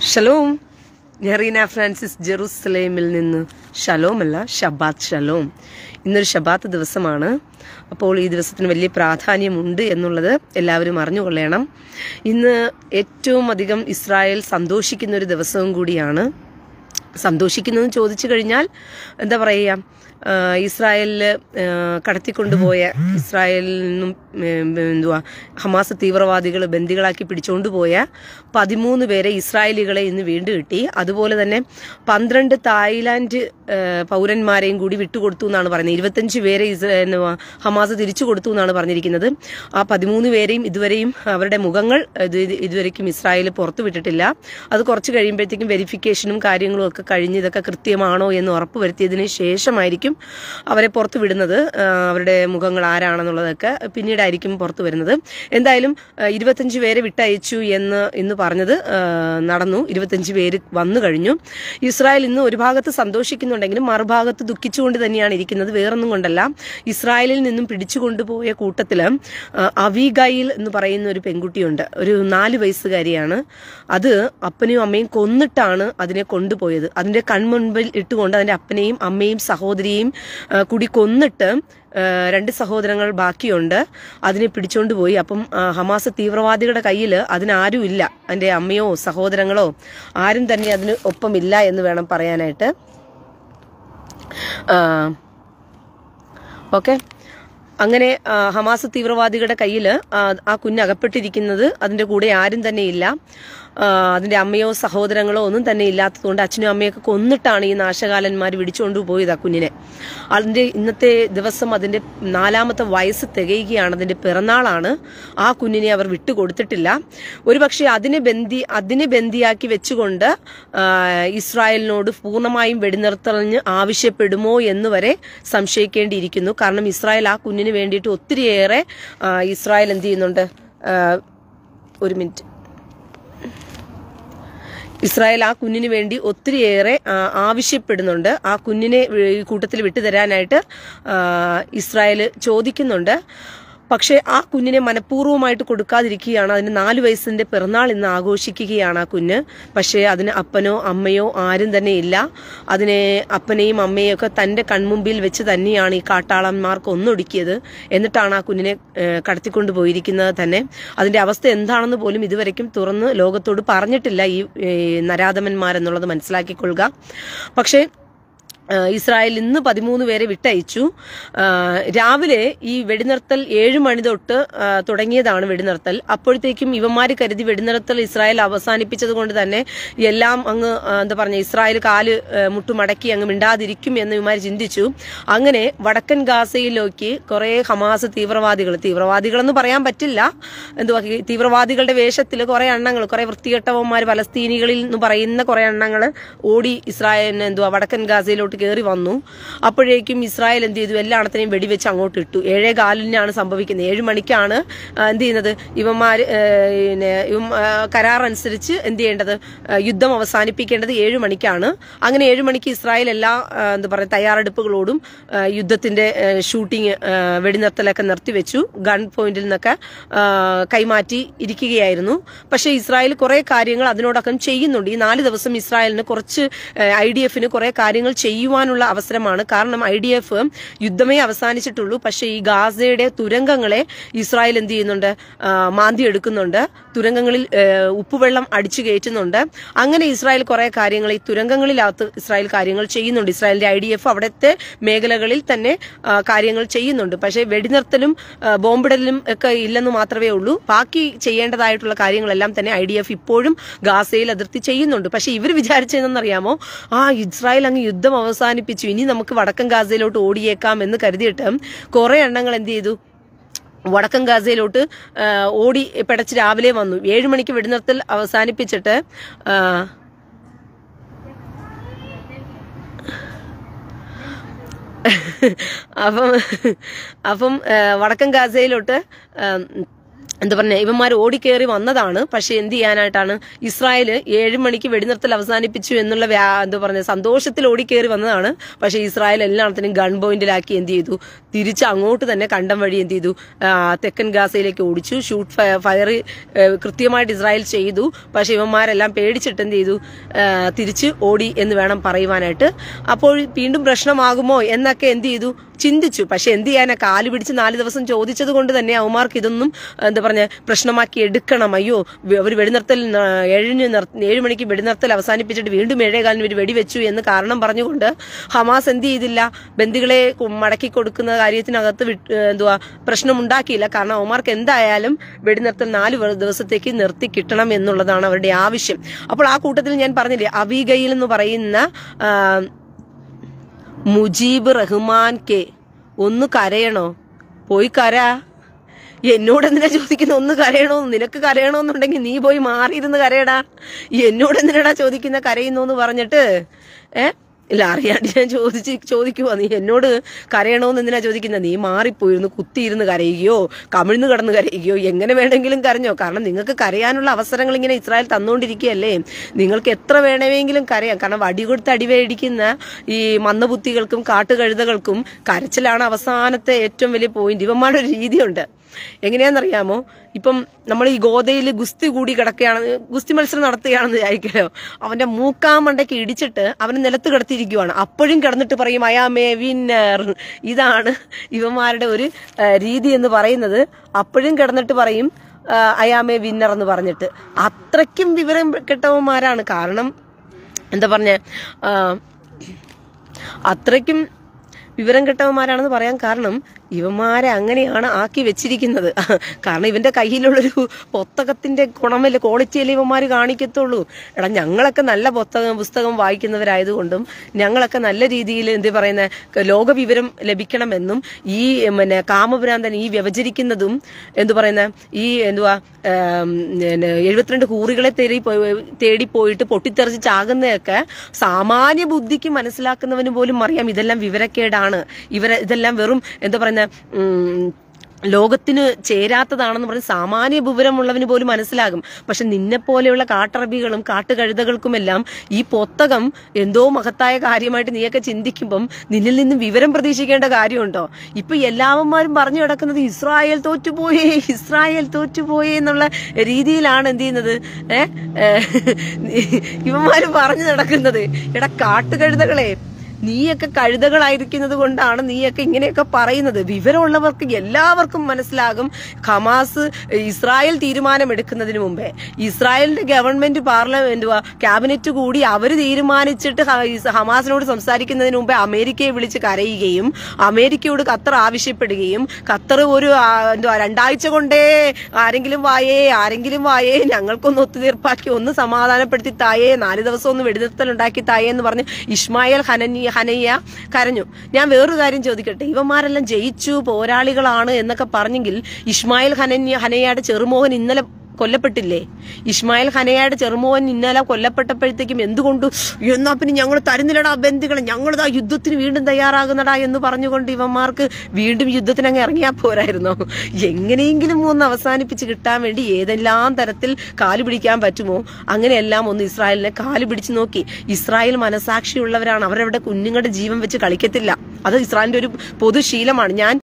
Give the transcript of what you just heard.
Shalom ഞാൻ Reena Francis ജെറുസലേമിൽ നിന്ന് ഷലോം അല്ല ഷബാത്ത് ഷലോം ഇന്നൊരു ഷബാത്ത് ദിവസമാണ് അപ്പോൾ ഈ ദിവസത്തിന് വലിയ പ്രാധാന്യമുണ്ട് എന്നുള്ളത് എല്ലാവരും അറിഞ്ഞുകൊള്ളണം ഇന്ന് ഏറ്റവും അധികം ഇസ്രായേൽ സന്തോഷിക്കുന്ന ഒരു ദിവസവും കൂടിയാണ് സന്തോഷിക്കുന്നതെന്ന് ചോദിച്ചു കഴിഞ്ഞാൽ എന്താ പറയുക ആഹ് ഇസ്രായേലിൽ ആഹ് കടത്തിക്കൊണ്ടുപോയ ഇസ്രായേലിൽ നിന്നും ഉം, എന്തുവാ ഹമാസ് തീവ്രവാദികൾ ബന്ദികളാക്കി പിടിച്ചുകൊണ്ടുപോയ പതിമൂന്ന് പേരെ ഇസ്രായേലികളെ ഇന്ന് വീണ്ടും കിട്ടി അതുപോലെ തന്നെ പന്ത്രണ്ട് തായ്ലാന്റ് ആഹ് പൗരന്മാരെയും കൂടി വിട്ടുകൊടുത്തു എന്നാണ് പറയുന്നത് ഇരുപത്തഞ്ച് പേരെ ഇസ്ര- എന്തുവാ, ഹമാസ് തിരിച്ചു കൊടുത്തു എന്നാണ് പറഞ്ഞിരിക്കുന്നത് ആ പതിമൂന്ന് പേരെയും ഇതുവരെയും അവരുടെ മുഖങ്ങൾ ഇത് ഇതുവരെയും ഇസ്രായേൽ പുറത്തു വിട്ടിട്ടില്ല അത് കുറച്ച് കഴിയുമ്പോഴത്തേക്കും വെരിഫിക്കേഷനും കാര്യങ്ങളും ഒക്കെ കഴിഞ്ഞ് ഇതൊക്കെ കൃത്യമാണോ എന്ന് ഉറപ്പ് വരുത്തിയതിന് ശേഷമായിരിക്കും അവരെ പുറത്തു വിടുന്നത് ആ, അവരുടെ മുഖങ്ങൾ ആരാണെന്നുള്ളതൊക്കെ പിന്നീടായിരിക്കും പുറത്തു വരുന്നത് എന്തായാലും ആ, ഇരുപത്തഞ്ച് പേരെ വിട്ടയച്ചു എന്ന് ഇന്ന് പറഞ്ഞത് ആ, നടന്നു ഇരുപത്തഞ്ച് പേര് വന്നു കഴിഞ്ഞു ഇസ്രായേൽ ഇന്ന് ഒരു ഭാഗത്ത് സന്തോഷിക്കുന്നുണ്ടെങ്കിലും മറുഭാഗത്ത് ദുഃഖിച്ചുകൊണ്ട് തന്നെയാണ് ഇരിക്കുന്നത് വേറൊന്നും കൊണ്ടല്ല ഇസ്രായേലിൽ നിന്നും പിടിച്ചുകൊണ്ടുപോയ കൂട്ടത്തില് ആ, അവീഗായിൽ എന്ന് പറയുന്ന ഒരു പെൺകുട്ടിയുണ്ട് ഒരു നാല് വയസ്സുകാരിയാണ് അത് അപ്പനെയും അമ്മയും കൊന്നിട്ടാണ് അതിനെ കൊണ്ടുപോയത് അതിന്റെ കൺമുൻപിൽ ഇട്ടുകൊണ്ട് അതിന്റെ അപ്പനെയും അമ്മയും സഹോദരിയെയും ആ, കൂടി കൊന്നിട്ട് ആ, രണ്ട് സഹോദരങ്ങൾ ബാക്കിയുണ്ട് അതിനെ പിടിച്ചോണ്ട് പോയി അപ്പം ആ, ഹമാസ് തീവ്രവാദികളുടെ കയ്യിൽ അതിനാരും ഇല്ല അതിന്റെ അമ്മയോ സഹോദരങ്ങളോ ആരും തന്നെ അതിന് ഒപ്പമില്ല എന്ന് വേണം പറയാനായിട്ട് ഓക്കെ അങ്ങനെ ആ, ഹമാസ് തീവ്രവാദികളുടെ കയ്യിൽ ആ കുഞ്ഞ് അകപ്പെട്ടിരിക്കുന്നത് അതിന്റെ കൂടെ ആരും തന്നെ ഇല്ല ആ, അതിന്റെ അമ്മയോ സഹോദരങ്ങളോ ഒന്നും തന്നെ ഇല്ലാത്തതുകൊണ്ട് അച്ഛനും അമ്മയൊക്കെ കൊന്നിട്ടാണ് ഈ നാശകാലന്മാർ പിടിച്ചുകൊണ്ട് പോയത് ആ കുഞ്ഞിനെ അതിന്റെ ഇന്നത്തെ ദിവസം അതിന്റെ നാലാമത്തെ വയസ്സ് തികയുകയാണ് അതിന്റെ പിറന്നാളാണ് ആ കുഞ്ഞിനെ അവർ വിട്ടുകൊടുത്തിട്ടില്ല ഒരുപക്ഷെ അതിനെ ബന്ദി അതിനെ ബന്ദിയാക്കി വെച്ചുകൊണ്ട് ആ, ഇസ്രായേലിനോട് പൂർണ്ണമായും വെടിനിർത്തലിന് ആവശ്യപ്പെടുമോ എന്ന് വരെ സംശയിക്കേണ്ടിയിരിക്കുന്നു കാരണം ഇസ്രായേൽ ആ കുഞ്ഞിന് വേണ്ടിയിട്ട് ഒത്തിരിയേറെ ആ, ഇസ്രായേൽ എന്ത് ചെയ്യുന്നുണ്ട് ആ, ഒരു മിനിറ്റ് ഇസ്രായേൽ ആ കുഞ്ഞിന് വേണ്ടി ഒത്തിരിയേറെ ആ, ആവശ്യപ്പെടുന്നുണ്ട് ആ കുഞ്ഞിനെ ഈ കൂട്ടത്തിൽ വിട്ടുതരാനായിട്ട് ആ, ഇസ്രായേൽ ചോദിക്കുന്നുണ്ട് പക്ഷേ ആ കുഞ്ഞിനെ മനഃപൂർവ്വമായിട്ട് കൊടുക്കാതിരിക്കുകയാണ് അതിന് നാല് വയസ്സിന്റെ പിറന്നാൾ ഇന്ന് ആഘോഷിക്കുകയാണ് ആ കുഞ്ഞ് പക്ഷേ അതിന് അപ്പനോ അമ്മയോ ആരും തന്നെ ഇല്ല അതിനെ അപ്പനെയും അമ്മയും ഒക്കെ തന്റെ കൺമുമ്പിൽ വെച്ച് തന്നെയാണ് ഈ കാട്ടാളന്മാർക്ക് ഒന്നൊടുക്കിയത് എന്നിട്ടാണ് ആ കുഞ്ഞിനെ ഏഹ്, കടത്തിക്കൊണ്ട് പോയിരിക്കുന്നത് തന്നെ അതിന്റെ അവസ്ഥ എന്താണെന്ന് പോലും ഇതുവരെയ്ക്കും തുറന്ന് ലോകത്തോട് പറഞ്ഞിട്ടില്ല ഈ ഏഹ്, നരാധമന്മാരെന്നുള്ളത് മനസ്സിലാക്കിക്കൊള്ളുക പക്ഷേ ആ, ഇസ്രായേൽ ഇന്ന് പതിമൂന്ന് പേരെ വിട്ടയച്ചു ആ, രാവിലെ ഈ വെടിനിർത്തൽ ഏഴ് മണി തൊട്ട് ആ, തുടങ്ങിയതാണ് വെടിനിർത്തൽ അപ്പോഴത്തേക്കും ഇവന്മാര് കരുതി വെടിനിർത്തൽ ഇസ്രായേൽ അവസാനിപ്പിച്ചത് കൊണ്ട് തന്നെ എല്ലാം അങ്ങ് ആ, എന്താ പറഞ്ഞ ഇസ്രായേൽ കാല് ആ, മുട്ടുമടക്കി അങ്ങ് മിണ്ടാതിരിക്കും എന്ന് ഇവന്മാർ ചിന്തിച്ചു അങ്ങനെ വടക്കൻ ഗാസയിലേക്ക് കുറെ ഹമാസ് തീവ്രവാദികൾ തീവ്രവാദികളെന്ന് പറയാൻ പറ്റില്ല എന്തുവാ ഈ തീവ്രവാദികളുടെ വേഷത്തിൽ കുറെ എണ്ണങ്ങൾ കുറെ വൃത്തികെട്ടവന്മാർ പലസ്തീനികളിൽ എന്ന് പറയുന്ന കുറെ എണ്ണങ്ങൾ ഓടി ഇസ്രായേലിന് എന്തുവാ വടക്കൻ ഗാസയിലോട്ട് കയറി വന്നു അപ്പോഴേക്കും ഇസ്രായേൽ എന്ത് ചെയ്തു എല്ലായിടത്തിനെയും വെടിവെച്ച് അങ്ങോട്ട് ഇട്ടു ഏഴേ കാലിനാണ് സംഭവിക്കുന്നത് ഏഴ് മണിക്കാണ് ആ, എന്ത് ചെയ്യുന്നത് ഇവന്മാര് ഏ, പിന്നെ ഇവൻ ആ, കരാർ അനുസരിച്ച് എന്ത് ചെയ്യേണ്ടത് ആ, യുദ്ധം അവസാനിപ്പിക്കേണ്ടത് ഏഴ് മണിക്കാണ് അങ്ങനെ ഏഴ് മണിക്ക് ഇസ്രായേൽ എല്ലാ ആ, എന്താ പറയുക തയ്യാറെടുപ്പുകളോടും ആ, യുദ്ധത്തിന്റെ ഷൂട്ടിംഗ് വെടിനിർത്തലൊക്കെ നിർത്തിവെച്ചു ഗൺ പോയിന്റിൽ നിന്നൊക്കെ ആ, കൈമാറ്റി ഇരിക്കുകയായിരുന്നു പക്ഷേ ഇസ്രായേൽ കുറെ കാര്യങ്ങൾ അതിനോടൊപ്പം ചെയ്യുന്നുണ്ട് ഈ നാല് ദിവസം ഇസ്രായേലിന് കുറച്ച് ഐ ഡി എഫിന് കുറെ കാര്യങ്ങൾ ചെയ്യുവാനുള്ള അവസരമാണ് കാരണം ഐ ഡി എഫ് യുദ്ധമേ അവസാനിച്ചിട്ടുള്ളൂ പക്ഷേ ഈ ഗാസയുടെ തുരങ്കങ്ങളെ ഇസ്രായേൽ എന്ത് ചെയ്യുന്നുണ്ട് ആ, മാന്തി എടുക്കുന്നുണ്ട് തുരങ്കങ്ങളിൽ ഏ, ഉപ്പുവെള്ളം അടിച്ചു കയറ്റുന്നുണ്ട് അങ്ങനെ ഇസ്രായേൽ കുറെ കാര്യങ്ങൾ ഈ തുരങ്കങ്ങളിനകത്ത് ഇസ്രായേൽ കാര്യങ്ങൾ ചെയ്യുന്നുണ്ട് ഇസ്രായേലിന്റെ ഐ ഡി എഫ് അവിടുത്തെ മേഖലകളിൽ തന്നെ ആ, കാര്യങ്ങൾ ചെയ്യുന്നുണ്ട് പക്ഷേ വെടിനിർത്തലും ആ, ബോംബിടലും ഒക്കെ ഇല്ലെന്ന് മാത്രമേ ഉള്ളൂ ബാക്കി ചെയ്യേണ്ടതായിട്ടുള്ള കാര്യങ്ങളെല്ലാം തന്നെ ഐ ഡി എഫ് ഇപ്പോഴും ഗാസയിൽ അതിർത്തി ചെയ്യുന്നുണ്ട് പക്ഷെ ഇവർ വിചാരിച്ചതെന്നറിയാമോ ആ ഇസ്രായേൽ അങ്ങ് യുദ്ധം അവസാനിപ്പിച്ചു ഇനി നമുക്ക് വടക്കൻ ഗാസയിലോട്ട് ഓടിയേക്കാം എന്ന് കരുതിയിട്ട് കുറെ എണ്ണങ്ങൾ എന്ത് ചെയ്തു വടക്കൻ ഗാസയിലോട്ട് ആ, ഓടി പിടച്ച് രാവിലെ വന്നു ഏഴു മണിക്ക് വെടിനിർത്തൽ അവസാനിപ്പിച്ചിട്ട് ആ, അപ്പം അപ്പം ആ, വടക്കൻ ഗാസയിലോട്ട് ആ, എന്താ പറഞ്ഞ ഇവന്മാർ ഓടിക്കേറി വന്നതാണ് പക്ഷെ എന്ത് ചെയ്യാനായിട്ടാണ് ഇസ്രായേല് ഏഴ് മണിക്ക് വെടിനിർത്തൽ അവസാനിപ്പിച്ചു എന്നുള്ള വ്യാ എന്താ പറഞ്ഞ സന്തോഷത്തിൽ ഓടിക്കേറി വന്നതാണ് പക്ഷെ ഇസ്രായേൽ എല്ലാത്തിനും ഗൺ പോയിന്റിലാക്കി എന്ത് ചെയ്തു തിരിച്ച് അങ്ങോട്ട് തന്നെ കണ്ടം വഴി എന്ത് ചെയ്തു ആ, തെക്കൻ ഗാസയിലേക്ക് ഓടിച്ചു ഷൂട്ട് ഫയർ കൃത്യമായിട്ട് ഇസ്രായേൽ ചെയ്തു പക്ഷെ ഇവന്മാരെല്ലാം പേടിച്ചിട്ട് എന്ത് ചെയ്തു ആ, തിരിച്ച് ഓടി എന്ന് വേണം പറയുവാനായിട്ട് അപ്പോൾ വീണ്ടും പ്രശ്നമാകുമോ എന്നൊക്കെ എന്ത് ചെയ്തു ചിന്തിച്ചു പക്ഷെ എന്ത് ചെയ്യാനാ കാല് പിടിച്ച് നാല് ദിവസം ചോദിച്ചത് കൊണ്ട് തന്നെ അവന്മാർക്ക് ഇതൊന്നും എന്താ പറഞ്ഞ പ്രശ്നമാക്കി എടുക്കണം അയ്യോ അവർ വെടിനിർത്തൽ ന- ഏഴിന് നിർ- ഏഴ് മണിക്ക് വെടിനിർത്തൽ അവസാനിപ്പിച്ചിട്ട് വീണ്ടും ഏഴേകാലിന് ഇവർ വെടിവെച്ചു എന്ന് കാരണം പറഞ്ഞുകൊണ്ട് ഹമാസ് എന്ത് ചെയ്തില്ല ബന്ദികളെ കു- മടക്കി കൊടുക്കുന്ന കാര്യത്തിനകത്ത് വിട്ട് ഏഹ് എന്തുവാ പ്രശ്നമുണ്ടാക്കിയില്ല കാരണം അവന്മാർക്ക് എന്തായാലും വെടിനിർത്തൽ നാല് വ- ദിവസത്തേക്ക് നിർത്തി കിട്ടണം എന്നുള്ളതാണ് അവരുടെ ആവശ്യം അപ്പോൾ ആ കൂട്ടത്തിൽ ഞാൻ പറഞ്ഞില്ലേ അബിഗയിൽ എന്ന് പറയുന്ന ആ, മുജീബ് റഹ്മാൻ കെ ഒന്ന് കരയണോ പോയി കര എന്നോട് എന്തിനാ ചോദിക്കുന്ന ഒന്ന് കരയണോ നിനക്ക് കരയണോന്നുണ്ടെങ്കിൽ നീ പോയി മാറിയിരുന്ന് കരയടാ എന്നോട് എന്തിനാടാ ചോദിക്കുന്ന കരയുന്നു എന്ന് പറഞ്ഞിട്ട് ഏ ഇല്ല അറിയാണ്ട് ഞാൻ ചോദിച്ച് ചോദിക്കുവാ നീ എന്നോട് കരയണോന്ന് എന്തിനാ ചോദിക്കുന്നത് നീ മാറിപ്പോയിരുന്നു കുത്തിയിരുന്ന് കരയുകയോ കമിഴ്ന്ന് കിടന്ന് കരയുകയോ എങ്ങനെ വേണമെങ്കിലും കരഞ്ഞോ കാരണം നിങ്ങൾക്ക് കരയാനുള്ള അവസരങ്ങൾ ഇങ്ങനെ ഇസ്രായേൽ തന്നുകൊണ്ടിരിക്കുകയല്ലേ നിങ്ങൾക്ക് എത്ര വേണമെങ്കിലും കരയാം കാരണം വടി കൊടുത്ത് അടിവേടിക്കുന്ന ഈ മന്ദബുദ്ധികൾക്കും കാട്ടുകഴുതകൾക്കും കരച്ചിലാണ് അവസാനത്തെ ഏറ്റവും വലിയ പോയിന്റ് ഇവന്മാരുടെ ഒരു രീതിയുണ്ട് എങ്ങനെയാണെന്നറിയാമോ ഇപ്പം നമ്മൾ ഈ ഗോതയിൽ ഗുസ്തി കൂടി കിടക്കുകയാണ് ഗുസ്തി മത്സരം നടത്തുകയാണെന്ന് വിചാരിക്കലോ അവന്റെ മൂക്കാമണ്ടയ്ക്ക് ഇടിച്ചിട്ട് അവനെ നിലത്ത് കിടത്തിയിരിക്കുവാണ് അപ്പോഴും കിടന്നിട്ട് പറയും അയാമേ വിന്നർ ഇതാണ് ഇവന്മാരുടെ ഒരു ആ, രീതി എന്ന് പറയുന്നത് അപ്പോഴും കിടന്നിട്ട് പറയും അയാമേ വിന്നർ എന്ന് പറഞ്ഞിട്ട് അത്രയ്ക്കും വിവരം കെട്ടവന്മാരാണ് കാരണം എന്താ പറഞ്ഞ അത്രയ്ക്കും വിവരം കെട്ടവന്മാരാണെന്ന് പറയാൻ കാരണം ഇവന്മാരെ അങ്ങനെയാണ് ആക്കി വെച്ചിരിക്കുന്നത് കാരണം ഇവന്റെ കയ്യിലുള്ളൊരു പുസ്തകത്തിന്റെ ഗുണമല്ല ക്വാളിറ്റിയല്ലേ ഇവന്മാർ കാണിക്കത്തുള്ളൂ എടാ ഞങ്ങളൊക്കെ നല്ല പുസ്തകം പുസ്തകം വായിക്കുന്നവരായതുകൊണ്ടും ഞങ്ങളൊക്കെ നല്ല രീതിയിൽ എന്ത് പറയുന്ന ലോക വിവരം ലഭിക്കണമെന്നും ഈ പിന്നെ കാമഭ്രാന്തൻ ഈ വ്യവചരിക്കുന്നതും എന്തു പറയുന്ന ഈ എന്തുവാ ഏം, പിന്നെ എഴുപത്തിരണ്ട് ഹൂറികളെ തേടി പോയി- തേടി പോയിട്ട് പൊട്ടിത്തെറിച്ച് ചാകുന്നതൊക്കെ സാമാന്യ ബുദ്ധിക്ക് മനസ്സിലാക്കുന്നവന് പോലും അറിയാം ഇതെല്ലാം വിവരക്കേടാണ് ഇവരെ ഇതെല്ലാം വെറും എന്താ പറയുന്ന ഉം, ലോകത്തിന് ചേരാത്തതാണെന്ന് പറഞ്ഞ് സാമാന്യ വിവരമുള്ളവന് പോലും മനസ്സിലാകും പക്ഷെ നിന്നെ പോലെയുള്ള കാട്ടറബികളും കാട്ടുകഴുതകൾക്കുമെല്ലാം ഈ പുസ്തകം എന്തോ മഹത്തായ കാര്യമായിട്ട് നീയൊക്കെ ചിന്തിക്കുമ്പം നിന്നിൽ നിന്നും വിവരം പ്രതീക്ഷിക്കേണ്ട കാര്യമുണ്ടോ ഇപ്പൊ എല്ലാവന്മാരും പറഞ്ഞു കിടക്കുന്നത് ഇസ്രായേൽ തോറ്റുപോയേ ഇസ്രായേൽ തോറ്റുപോയേ എന്നുള്ള രീതിയിലാണ് എന്ത് ചെയ്യുന്നത് ഏഹ് ഇവന്മാര് പറഞ്ഞു നടക്കുന്നത് എടാ കാട്ടുകഴുതകളെ നീയൊക്കെ കഴുതകളായിരിക്കുന്നത് കൊണ്ടാണ് നീയൊക്കെ ഇങ്ങനെയൊക്കെ പറയുന്നത് വിവരമുള്ളവർക്ക് എല്ലാവർക്കും മനസ്സിലാകും ഹമാസ് ഇസ്രായേൽ തീരുമാനമെടുക്കുന്നതിന് മുമ്പേ ഇസ്രായേലിന്റെ ഗവൺമെന്റ് പാർലമെന്റ് ക്യാബിനറ്റ് കൂടി അവർ തീരുമാനിച്ചിട്ട് ഹ- ഇസ് ഹമാസിനോട് സംസാരിക്കുന്നതിന് മുമ്പേ അമേരിക്കയെ വിളിച്ച് കരയുകയും അമേരിക്കയോട് ഖത്തർ ആവശ്യപ്പെടുകയും ഖത്തർ ഒരു ആ, എന്തുവാ രണ്ടാഴ്ച കൊണ്ടേ ആരെങ്കിലും വായേ ആരെങ്കിലും വായേ ഞങ്ങൾക്കൊന്ന് ഒത്തുതീർപ്പാക്കി ഒന്ന് സമാധാനപ്പെടുത്തി തായേ നാല് ദിവസം ഒന്ന് വെടിനിർത്തൽ ഉണ്ടാക്കി തായേ എന്ന് പറഞ്ഞ് ഇസ്മായിൽ ഹനനി ഹനയ്യ കരഞ്ഞു ഞാൻ വേറൊരു കാര്യം ചോദിക്കട്ടെ ഇവന്മാരെല്ലാം ജയിച്ചു പോരാളികളാണ് എന്നൊക്കെ പറഞ്ഞെങ്കിൽ ഇസ്മായിൽ ഹനന്യ ഹനയ്യയുടെ ചെറുമോഹൻ ഇന്നലെ കൊല്ലപ്പെട്ടില്ലേ ഇസ്മായിൽ ഹനയുടെ ചെറുമോഹൻ ഇന്നലെ കൊല്ലപ്പെട്ടപ്പോഴത്തേക്കും എന്തുകൊണ്ട് എന്നാ പിന്നെ ഞങ്ങൾ തരുന്നില്ലടാ ബന്ധുക്കളെ ഞങ്ങളിതാ യുദ്ധത്തിന് വീണ്ടും തയ്യാറാകുന്നടാ എന്ന് പറഞ്ഞുകൊണ്ട് ഇവന്മാർക്ക് വീണ്ടും യുദ്ധത്തിന് അങ്ങ് ഇറങ്ങിയാൽ പോരായിരുന്നോ എങ്ങനെയെങ്കിലും ഒന്ന് അവസാനിപ്പിച്ച് കിട്ടാൻ വേണ്ടി ഏതെല്ലാം തരത്തിൽ കാല് പിടിക്കാൻ പറ്റുമോ അങ്ങനെയെല്ലാം ഒന്ന് ഇസ്രായേലിനെ കാല് പിടിച്ചു നോക്കി ഇസ്രായേൽ മനസാക്ഷിയുള്ളവരാണ് അവരവരുടെ കുഞ്ഞുങ്ങളുടെ ജീവൻ വെച്ച് കളിക്കത്തില്ല അത് ഇസ്രായേലിന്റെ ഒരു പൊതുശീലമാണ് ഞാൻ